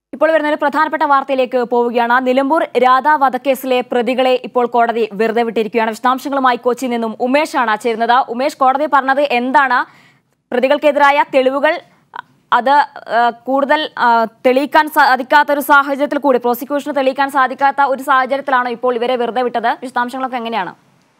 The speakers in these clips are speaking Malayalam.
ഇപ്പോൾ വരുന്ന ഒരു പ്രധാനപ്പെട്ട വാർത്തയിലേക്ക് പോവുകയാണ് നിലമ്പൂർ രാധാ വധക്കേസിലെ പ്രതികളെ ഇപ്പോൾ കോടതി വെറുതെ വിട്ടിരിക്കുകയാണ് വിശദാംശങ്ങളുമായി കൊച്ചിയിൽ നിന്നും ഉമേഷാണ് ചേരുന്നത് ഉമേഷ് കോടതി പറഞ്ഞത് എന്താണ് പ്രതികൾക്കെതിരായ തെളിവുകൾ അത് ആ, കൂടുതൽ ആ, തെളിയിക്കാൻ സാധിക്കാത്ത ഒരു സാഹചര്യത്തിൽ കൂടി പ്രോസിക്യൂഷന് തെളിയിക്കാൻ സാധിക്കാത്ത ഒരു സാഹചര്യത്തിലാണോ ഇപ്പോൾ ഇവരെ വെറുതെ വിട്ടത് വിശദാംശങ്ങളൊക്കെ എങ്ങനെയാണ്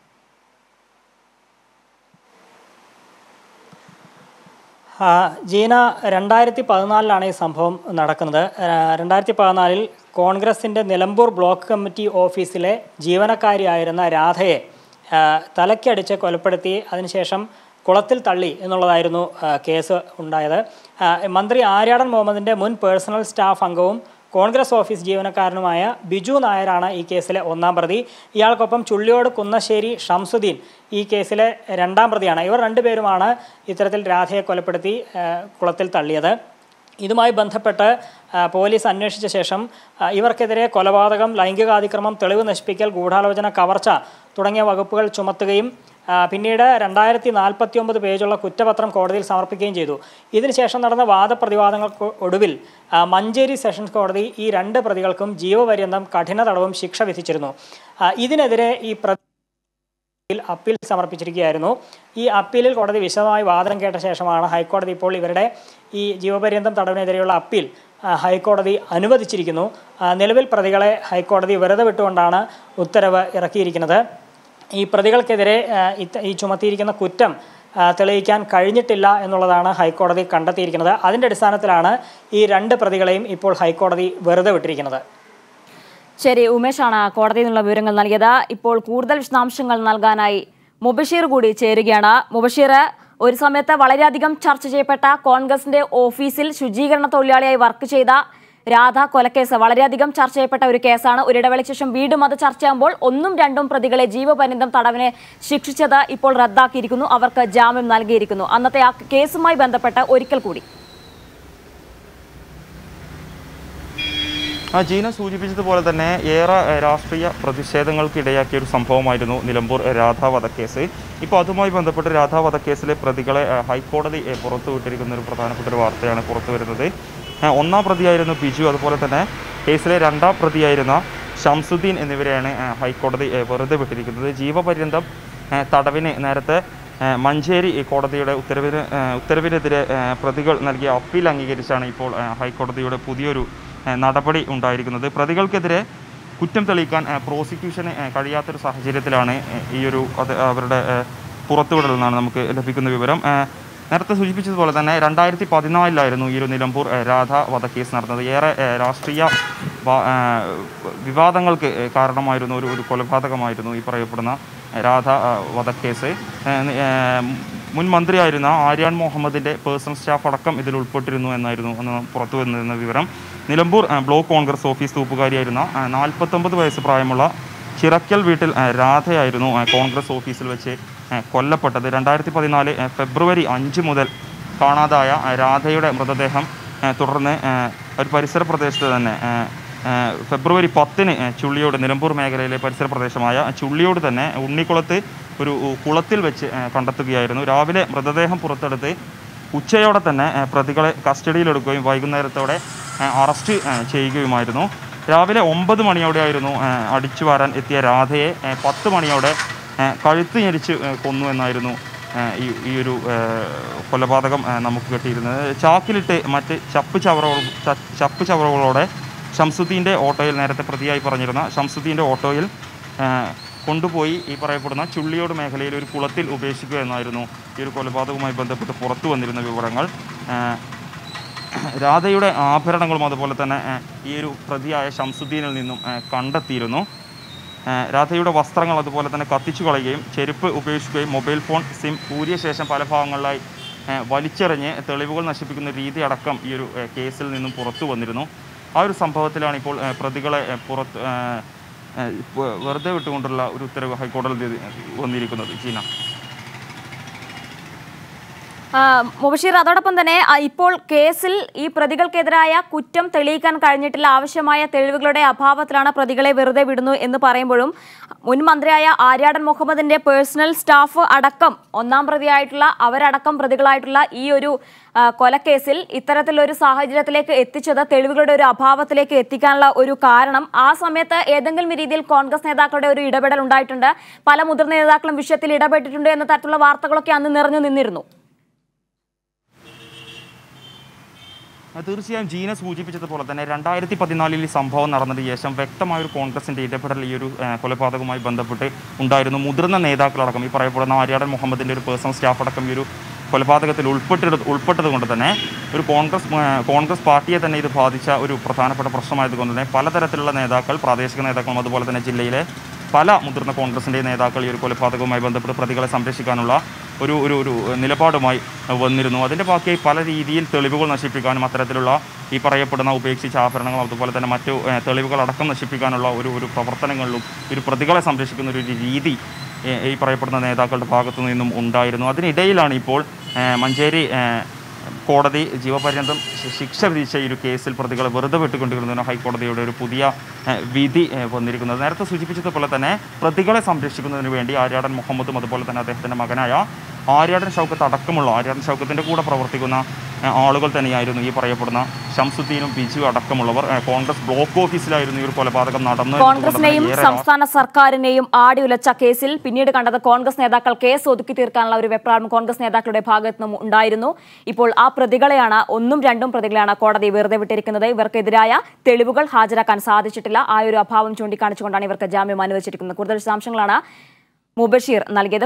ആ, ജീന രണ്ടായിരത്തി പതിനാലിലാണ് ഈ സംഭവം നടക്കുന്നത് ആ, രണ്ടായിരത്തി പതിനാലിൽ കോൺഗ്രസിൻ്റെ നിലമ്പൂർ ബ്ലോക്ക് കമ്മിറ്റി ഓഫീസിലെ ജീവനക്കാരിയായിരുന്ന രാധയെ ആ, തലയ്ക്കടിച്ച് കൊലപ്പെടുത്തി അതിനുശേഷം കുളത്തിൽ തള്ളി എന്നുള്ളതായിരുന്നു ആ, കേസ് ഉണ്ടായത് ആ, മന്ത്രി ആര്യാടൻ മുഹമ്മദിൻ്റെ മുൻ പേഴ്സണൽ സ്റ്റാഫ് അംഗവും കോൺഗ്രസ് ഓഫീസ് ജീവനക്കാരനുമായ ബിജു നായരാണ് ഈ കേസിലെ ഒന്നാം പ്രതി ഇയാൾക്കൊപ്പം ചുള്ളിയോട് കുന്നശ്ശേരി ഷംസുദ്ദീൻ ഈ കേസിലെ രണ്ടാം പ്രതിയാണ് ഇവർ രണ്ടുപേരുമാണ് ഇത്തരത്തിൽ രാധയെ കൊലപ്പെടുത്തി ആ, കുളത്തിൽ തള്ളിയത് ഇതുമായി ബന്ധപ്പെട്ട് ആ, പോലീസ് അന്വേഷിച്ച ശേഷം ആ, ഇവർക്കെതിരെ കൊലപാതകം ലൈംഗികാതിക്രമം തെളിവ് നശിപ്പിക്കൽ ഗൂഢാലോചന കവർച്ച തുടങ്ങിയ വകുപ്പുകൾ ചുമത്തുകയും ആ, പിന്നീട് രണ്ടായിരത്തി നാൽപ്പത്തി ഒമ്പത് പേജുള്ള കുറ്റപത്രം കോടതിയിൽ സമർപ്പിക്കുകയും ചെയ്തു ഇതിനുശേഷം നടന്ന വാദപ്രതിവാദങ്ങൾക്ക് ഒടുവിൽ ആ, മഞ്ചേരി സെഷൻസ് കോടതി ഈ രണ്ട് പ്രതികൾക്കും ജീവപര്യന്തം കഠിന തടവും ശിക്ഷ വിധിച്ചിരുന്നു ആ, ഇതിനെതിരെ ഈ പ്രതി യിൽ അപ്പീൽ സമർപ്പിച്ചിരിക്കുകയായിരുന്നു ഈ അപ്പീലിൽ കോടതി വിശദമായി വാദനം കേട്ട ശേഷമാണ് ഹൈക്കോടതി ഇപ്പോൾ ഇവരുടെ ഈ ജീവപര്യന്തം തടവിനെതിരെയുള്ള അപ്പീൽ ആ, ഹൈക്കോടതി അനുവദിച്ചിരിക്കുന്നു ആ, നിലവിൽ പ്രതികളെ ഹൈക്കോടതി വെറുതെ വിട്ടുകൊണ്ടാണ് ഉത്തരവ് ഇറക്കിയിരിക്കുന്നത് ഈ പ്രതികൾക്കെതിരെ ആ, ഇത്ത- ഈ ചുമത്തിയിരിക്കുന്ന കുറ്റം ആ, തെളിയിക്കാൻ കഴിഞ്ഞിട്ടില്ല എന്നുള്ളതാണ് ഹൈക്കോടതി കണ്ടെത്തിയിരിക്കുന്നത് അതിൻ്റെ അടിസ്ഥാനത്തിലാണ് ഈ രണ്ട് പ്രതികളെയും ഇപ്പോൾ ഹൈക്കോടതി വെറുതെ വിട്ടിരിക്കുന്നത് ശരി ഉമേഷാണ് കോടതിയിൽ നിന്നുള്ള വിവരങ്ങൾ നൽകിയത് ഇപ്പോൾ കൂടുതൽ വിശദാംശങ്ങൾ നൽകാനായി മുബഷീർ കൂടി ചേരുകയാണ് മുബഷീർ ഒരു സമയത്ത് വളരെയധികം ചർച്ച ചെയ്യപ്പെട്ട കോൺഗ്രസിന്റെ ഓഫീസിൽ ശുചീകരണ തൊഴിലാളിയായി വർക്ക് ചെയ്ത രാധ കൊലക്കേസ് വളരെയധികം ചർച്ച ചെയ്യപ്പെട്ട ഒരു കേസാണ് ഒരിടവേളയ്ക്ക് ശേഷം വീണ്ടും അത് ചർച്ചയാകുമ്പോൾ ഒന്നും രണ്ടും പ്രതികളെ ജീവപര്യന്തം തടവിനെ ശിക്ഷിച്ചത് ഇപ്പോൾ റദ്ദാക്കിയിരിക്കുന്നു അവർക്ക് ജാമ്യം നൽകിയിരിക്കുന്നു അന്നത്തെ ആ കേസുമായി ബന്ധപ്പെട്ട് ഒരിക്കൽ കൂടി ആ ജീന സൂചിപ്പിച്ചതുപോലെ തന്നെ ഏറെ ഏഹ്, രാഷ്ട്രീയ പ്രതിഷേധങ്ങൾക്ക് ഇടയാക്കിയ ഒരു സംഭവമായിരുന്നു നിലമ്പൂർ ഏഹ്, രാധാ വധക്കേസ് ഇപ്പോൾ അതുമായി ബന്ധപ്പെട്ട് രാധാ വധക്കേസിലെ പ്രതികളെ ഏഹ്, ഹൈക്കോടതി ഏഹ്, പുറത്തുവിട്ടിരിക്കുന്ന ഒരു പ്രധാനപ്പെട്ട ഒരു വാർത്തയാണ് പുറത്തു വരുന്നത് ഏഹ്, ഒന്നാം പ്രതിയായിരുന്നു ബിജു അതുപോലെ തന്നെ കേസിലെ രണ്ടാം പ്രതിയായിരുന്ന ഷംസുദ്ദീൻ എന്നിവരെയാണ് ഏഹ്, ഹൈക്കോടതി ഏഹ്, വെറുതെ വിട്ടിരിക്കുന്നത് ജീവപര്യന്തം ഏഹ്, തടവിന് നേരത്തെ ഏഹ്, മഞ്ചേരി കോടതിയുടെ ഉത്തരവിന് ഏഹ്, ഉത്തരവിനെതിരെ ഏഹ്, പ്രതികൾ നൽകിയ അപ്പീൽ അംഗീകരിച്ചാണ് ഇപ്പോൾ ഏഹ്, ഹൈക്കോടതിയുടെ പുതിയൊരു ഏഹ്, നടപടി ഉണ്ടായിരിക്കുന്നത് പ്രതികൾക്കെതിരെ കുറ്റം തെളിയിക്കാൻ ഏഹ്, പ്രോസിക്യൂഷന് ഏഹ്, കഴിയാത്തൊരു സാഹചര്യത്തിലാണ് ഏഹ്, ഈ ഒരു അത് അവരുടെ ഏഹ്, പുറത്തുവിടൽ എന്നാണ് നമുക്ക് ലഭിക്കുന്ന വിവരം ഏഹ്, നേരത്തെ സൂചിപ്പിച്ചതുപോലെ തന്നെ രണ്ടായിരത്തി പതിനാലിലായിരുന്നു ഈ ഒരു നിലമ്പൂർ ഏഹ്, രാധ വധക്കേസ് നടന്നത് ഏറെ ഏഹ്, രാഷ്ട്രീയ വ- ഏഹ്, വിവാദങ്ങൾക്ക് ഏഹ്, കാരണമായിരുന്നു ഒരു ഒരു കൊലപാതകമായിരുന്നു ഈ പറയപ്പെടുന്ന രാധ ഏഹ്, വധക്കേസ് ഏഹ്, ഏഹ്, മുൻ മന്ത്രിയായിരുന്ന ആര്യാൻ മുഹമ്മദിൻ്റെ പേഴ്സണൽ സ്റ്റാഫ് അടക്കം ഇതിൽ ഉൾപ്പെട്ടിരുന്നു എന്നായിരുന്നു അന്ന് പുറത്തു വന്നിരുന്ന വിവരം നിലമ്പൂർ ഏഹ്, ബ്ലോക്ക് കോൺഗ്രസ് ഓഫീസ് തൂപ്പുകാരിയായിരുന്ന ഏഹ്, നാൽപ്പത്തൊമ്പത് വയസ്സ് പ്രായമുള്ള ചിറക്കൽ വീട്ടിൽ ഏഹ്, രാധയായിരുന്നു ഏഹ്, കോൺഗ്രസ് ഓഫീസിൽ വെച്ച് ഏഹ്, കൊല്ലപ്പെട്ടത് രണ്ടായിരത്തി പതിനാല് ഏഹ്, ഫെബ്രുവരി അഞ്ച് മുതൽ കാണാതായ ഏഹ്, രാധയുടെ മൃതദേഹം ഏഹ്, തുടർന്ന് ഏഹ്, ഒരു പരിസര പ്രദേശത്ത് തന്നെ ഏഹ്, ഏഹ്, ഫെബ്രുവരി പത്തിന് ഏഹ്, ചുള്ളിയോട് നിലമ്പൂർ മേഖലയിലെ പരിസര പ്രദേശമായ ചുള്ളിയോട് തന്നെ ഉണ്ണിക്കുളത്ത് ഒരു ഉ, കുളത്തിൽ വെച്ച് ഏഹ്, കണ്ടെത്തുകയായിരുന്നു രാവിലെ മൃതദേഹം പുറത്തെടുത്ത് ഉച്ചയോടെ തന്നെ ഏഹ്, പ്രതികളെ കസ്റ്റഡിയിലെടുക്കുകയും വൈകുന്നേരത്തോടെ ഏഹ്, അറസ്റ്റ് ഏഹ്, ചെയ്യുകയുമായിരുന്നു രാവിലെ ഒമ്പത് മണിയോടെയായിരുന്നു ഏഹ്, അടിച്ചു വാരാൻ എത്തിയ രാധയെ ഏഹ്, പത്ത് മണിയോടെ ഏഹ്, കഴുത്ത് ഞെരിച്ച് ഏഹ്, കൊന്നു എന്നായിരുന്നു ഏഹ്, ഈ ഈ ഒരു ഏഹ്, കൊലപാതകം ഏഹ്, നമുക്ക് കിട്ടിയിരുന്നത് ചാക്കിലിട്ട് മറ്റ് ചപ്പ് ചവറുകൾ ച- ചപ്പ് ചവറുകളോടെ ഷംസുദ്ദീൻ്റെ ഓട്ടോയിൽ നേരത്തെ പ്രതിയായി പറഞ്ഞിരുന്ന ഷംസുദ്ദീൻ്റെ ഓട്ടോയിൽ ഏഹ്, കൊണ്ടുപോയി ഈ പറയപ്പെടുന്ന ചുള്ളിയോട് മേഖലയിൽ ഒരു കുളത്തിൽ ഉപേക്ഷിക്കുക എന്നായിരുന്നു ഈ ഒരു കൊലപാതകവുമായി ബന്ധപ്പെട്ട് പുറത്തു വന്നിരുന്ന വിവരങ്ങൾ ഏഹ്, രാധയുടെ ആഭരണങ്ങളും അതുപോലെ തന്നെ ഏഹ്, ഈ ഒരു പ്രതിയായ ഷംസുദ്ദീനിൽ നിന്നും ഏഹ്, കണ്ടെത്തിയിരുന്നു ഏഹ്, രാധയുടെ വസ്ത്രങ്ങൾ അതുപോലെ തന്നെ കത്തിച്ചു കളയുകയും ചെരുപ്പ് ഉപേക്ഷിക്കുകയും മൊബൈൽ ഫോൺ സിം ഊരിയ ശേഷം പല ഭാഗങ്ങളിലായി ഏഹ്, വലിച്ചെറിഞ്ഞ് തെളിവുകൾ നശിപ്പിക്കുന്ന രീതി അടക്കം ഈ ഒരു ഏഹ്, കേസിൽ നിന്നും പുറത്തു വന്നിരുന്നു ആ ഒരു സംഭവത്തിലാണ് ഇപ്പോൾ ഏഹ്, പ്രതികളെ ഏഹ്, പുറത്ത് ഏഹ്, ഏഹ്, ഇപ്പോൾ വെറുതെ വിട്ടുകൊണ്ടുള്ള ഒരു ഉത്തരവ് ഹൈക്കോടതി വന്നിരിക്കുന്നത് ചീന ആ, മുബഷീർ അതോടൊപ്പം തന്നെ ആ, ഇപ്പോൾ കേസിൽ ഈ പ്രതികൾക്കെതിരായ കുറ്റം തെളിയിക്കാൻ കഴിഞ്ഞിട്ടില്ല ആവശ്യമായ തെളിവുകളുടെ അഭാവത്തിലാണ് പ്രതികളെ വെറുതെ വിടുന്നു എന്ന് പറയുമ്പോഴും മുൻ മന്ത്രിയായ ആര്യാടൻ മുഹമ്മദിന്റെ പേഴ്സണൽ സ്റ്റാഫ് അടക്കം ഒന്നാം പ്രതിയായിട്ടുള്ള അവരടക്കം പ്രതികളായിട്ടുള്ള ഈ ഒരു ആ, കൊലക്കേസിൽ ഇത്തരത്തിലൊരു സാഹചര്യത്തിലേക്ക് എത്തിച്ചത് തെളിവുകളുടെ ഒരു അഭാവത്തിലേക്ക് എത്തിക്കാനുള്ള ഒരു കാരണം ആ സമയത്ത് ഏതെങ്കിലും രീതിയിൽ കോൺഗ്രസ് നേതാക്കളുടെ ഒരു ഇടപെടൽ ഉണ്ടായിട്ടുണ്ട് പല മുതിർന്ന നേതാക്കളും വിഷയത്തിൽ ഇടപെട്ടിട്ടുണ്ട് എന്ന തരത്തിലുള്ള വാർത്തകളൊക്കെ അന്ന് നിറഞ്ഞു നിന്നിരുന്നു ആ, തീർച്ചയായും ജീന സൂചിപ്പിച്ചതുപോലെ തന്നെ രണ്ടായിരത്തി പതിനാലിൽ ഈ സംഭവം നടന്നതിന് ശേഷം വ്യക്തമായ ഒരു കോൺഗ്രസിന്റെ ഇടപെടൽ ഈ ഒരു ആ, കൊലപാതകവുമായി ബന്ധപ്പെട്ട് ഉണ്ടായിരുന്നു മുതിർന്ന നേതാക്കളടക്കം ഈ പറയപ്പെടുന്ന ആര്യാടൻ മുഹമ്മദിന്റെ ഒരു പേഴ്സണൽ സ്റ്റാഫ് അടക്കം ഈ ഒരു കൊലപാതകത്തിൽ ഉൾപ്പെട്ടിട ഉൾപ്പെട്ടത് കൊണ്ട് തന്നെ ഒരു കോൺഗ്രസ് ആ, കോൺഗ്രസ് പാർട്ടിയെ തന്നെ ഇത് ബാധിച്ച ഒരു പ്രധാനപ്പെട്ട പ്രശ്നമായതുകൊണ്ട് തന്നെ പലതരത്തിലുള്ള നേതാക്കൾ പ്രാദേശിക നേതാക്കളും അതുപോലെ തന്നെ ജില്ലയിലെ പല മുതിർന്ന കോൺഗ്രസിൻ്റെ നേതാക്കൾ ഈ ഒരു കൊലപാതകവുമായി ബന്ധപ്പെട്ട് പ്രതികളെ സംരക്ഷിക്കാനുള്ള ഒരു ഒരു ഒരു നിലപാടുമായി വന്നിരുന്നു അതിൻ്റെ ബാക്കിയായി പല രീതിയിൽ തെളിവുകൾ നശിപ്പിക്കാനും അത്തരത്തിലുള്ള ഈ പറയപ്പെടുന്ന ഉപേക്ഷിച്ച ആഭരണങ്ങൾ അതുപോലെ തന്നെ മറ്റു ഏഹ്, തെളിവുകളടക്കം നശിപ്പിക്കാനുള്ള ഒരു ഒരു പ്രവർത്തനങ്ങളിലും ഒരു പ്രതികളെ സംരക്ഷിക്കുന്ന ഒരു രീതി ഏഹ്, ഈ പറയപ്പെടുന്ന നേതാക്കളുടെ ഭാഗത്തു നിന്നും ഉണ്ടായിരുന്നു അതിനിടയിലാണ് ഇപ്പോൾ ഏഹ്, മഞ്ചേരി ഏഹ്, കോടതി ജീവപര്യന്തം ശി- ശിക്ഷ വിധിച്ച ഈ ഒരു കേസിൽ പ്രതികളെ വെറുതെ വിട്ടുകൊണ്ടിരുന്നതിന് ഹൈക്കോടതിയുടെ ഒരു പുതിയ ഏഹ്, വിധി ഏഹ്, വന്നിരിക്കുന്നത് നേരത്തെ സൂചിപ്പിച്ചതുപോലെ തന്നെ പ്രതികളെ സംരക്ഷിക്കുന്നതിന് വേണ്ടി ആര്യാടൻ മുഹമ്മദും അതുപോലെ തന്നെ അദ്ദേഹത്തിൻ്റെ മകനായ ആര്യാടൻ ഷൗക്കത്ത് അടക്കമുള്ള ആര്യാടൻ ഷൗക്കത്തിൻ്റെ കൂടെ പ്രവർത്തിക്കുന്ന ഏഹ്, ആളുകൾ തന്നെയായിരുന്നു ഈ പറയപ്പെടുന്ന ഷംസുദ്ദീനും ബിജു അടക്കമുള്ളവർ ഏഹ്, കോൺഗ്രസ് ബ്ലോക്ക് ഓഫീസിലായിരുന്നു ഈ ഒരു കൊലപാതകം നടന്നത് കോൺഗ്രസിനെയും സംസ്ഥാന സർക്കാരിനെയും ആടി ഉലച്ച കേസിൽ പിന്നീട് കണ്ടത് കോൺഗ്രസ് നേതാക്കൾ കേസ് ഒതുക്കി തീർക്കാനുള്ള ഒരു വെപ്രാളം കോൺഗ്രസ് നേതാക്കളുടെ ഭാഗത്തു നിന്നും ഉണ്ടായിരുന്നു ഇപ്പോൾ ആ പ്രതികളെയാണ് ഒന്നും രണ്ടും പ്രതികളെയാണ് കോടതി വെറുതെ വിട്ടിരിക്കുന്നത് ഇവർക്കെതിരായ തെളിവുകൾ ഹാജരാക്കാൻ സാധിച്ചിട്ടില്ല ആ ഒരു അഭാവം ചൂണ്ടിക്കാണിച്ചുകൊണ്ടാണ് ഇവർക്ക് ജാമ്യം അനുവദിച്ചിരിക്കുന്നത് കൂടുതൽ വിശദാംശങ്ങളാണ് മുബഷീർ നൽകിയത്